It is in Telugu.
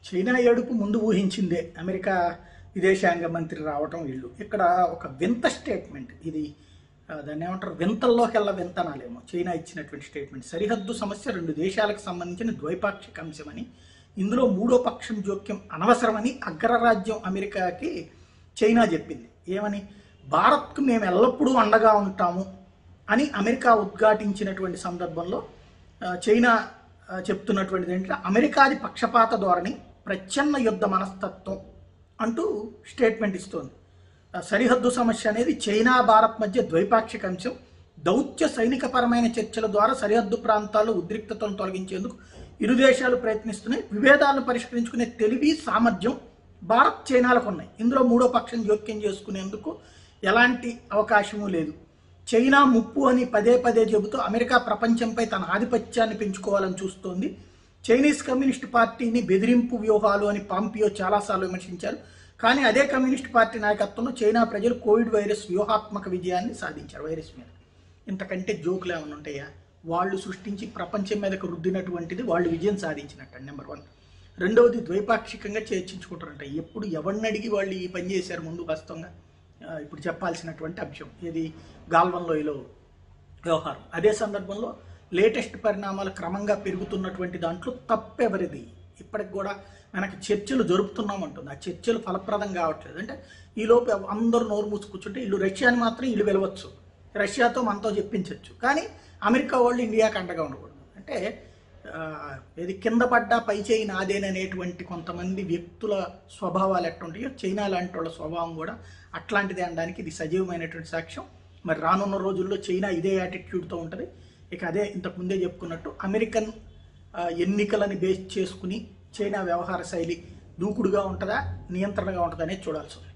చైనా ఏడుపు ముందు ఊహించిందే అమెరికా విదేశాంగ మంత్రి రావటం వీళ్ళు ఇక్కడ ఒక వింత స్టేట్మెంట్ ఇది ఆ, దాన్ని ఏమంటారు వింతల్లోకెల్లా వింతనాలేమో చైనా ఇచ్చినటువంటి స్టేట్మెంట్ సరిహద్దు సమస్య రెండు దేశాలకు సంబంధించిన ద్వైపాక్షిక అంశమని ఇందులో మూడో పక్షం జోక్యం అనవసరమని అగ్రరాజ్యం అమెరికాకి చైనా చెప్పింది ఏమని భారత్కు మేము ఎల్లప్పుడూ అండగా ఉంటాము అని అమెరికా ఉద్ఘాటించినటువంటి సందర్భంలో ఆ, చైనా ఆ, చెప్తున్నటువంటిది ఏంటంటే అమెరికాది పక్షపాత ధోరణి ప్రచ్ఛన్న యుద్ధ మనస్తత్వం అంటూ స్టేట్మెంట్ ఇస్తోంది ఆ, సరిహద్దు సమస్య అనేది చైనా భారత్ మధ్య ద్వైపాక్షిక అంశం దౌత్య సైనికపరమైన చర్చల ద్వారా సరిహద్దు ప్రాంతాల్లో ఉద్రిక్తతను తొలగించేందుకు ఇరు దేశాలు ప్రయత్నిస్తున్నాయి విభేదాలను పరిష్కరించుకునే తెలివి సామర్థ్యం భారత్ చైనాలకు ఉన్నాయి ఇందులో మూడో పక్షం జోక్యం చేసుకునేందుకు ఎలాంటి అవకాశము లేదు చైనా ముప్పు అని పదే పదే చెబుతూ అమెరికా ప్రపంచంపై తన ఆధిపత్యాన్ని పెంచుకోవాలని చూస్తోంది చైనీస్ కమ్యూనిస్ట్ పార్టీని బెదిరింపు వ్యూహాలు అని పాంపియో చాలాసార్లు విమర్శించారు కానీ అదే కమ్యూనిస్ట్ పార్టీ నాయకత్వంలో చైనా ప్రజలు కోవిడ్ వైరస్ వ్యూహాత్మక విజయాన్ని సాధించారు వైరస్ మీద ఇంతకంటే జోకులు ఏమైనా ఉంటాయా వాళ్ళు సృష్టించి ప్రపంచం మీదకు రుద్దినటువంటిది వాళ్ళు విజయం సాధించినట్టు నెంబర్ వన్ రెండవది ద్వైపాక్షికంగా చర్చించుకుంటారంట ఎప్పుడు ఎవరిని అడిగి వాళ్ళు ఈ పని చేశారు ముందు వాస్తవంగా ఆ, ఇప్పుడు చెప్పాల్సినటువంటి అంశం ఇది గాల్వన్ లోయలో వ్యవహారం అదే సందర్భంలో లేటెస్ట్ పరిణామాలు క్రమంగా పెరుగుతున్నటువంటి దాంట్లో తప్పెవరిది ఇప్పటికి కూడా మనకి చర్చలు జరుపుతున్నామంటుంది ఆ చర్చలు ఫలప్రదం కావట్లేదు అంటే ఈలోపు అందరూ నోరు మూసి కూర్చుంటే వీళ్ళు రష్యాని మాత్రం వీళ్ళు వెలవచ్చు రష్యాతో మనతో చెప్పించవచ్చు కానీ అమెరికా వాళ్ళు ఇండియాకి అండగా ఉండకూడదు అంటే ఆ, ఇది కింద పడ్డా పై చేయి నాదేననేటువంటి కొంతమంది వ్యక్తుల స్వభావాలు ఎట్టుంటాయో చైనా లాంటి వాళ్ళ స్వభావం కూడా అట్లాంటిదే అనడానికి ఇది సజీవమైనటువంటి సాక్ష్యం మరి రానున్న రోజుల్లో చైనా ఇదే యాటిట్యూడ్తో ఉంటుంది ఇక అదే ఇంతకు ముందే చెప్పుకున్నట్టు అమెరికన్ ఆ, ఎన్నికలని బేస్ చేసుకుని చైనా వ్యవహార శైలి దూకుడుగా ఉంటుందా నియంత్రణగా ఉంటుందా అనేది చూడాల్సి ఉంది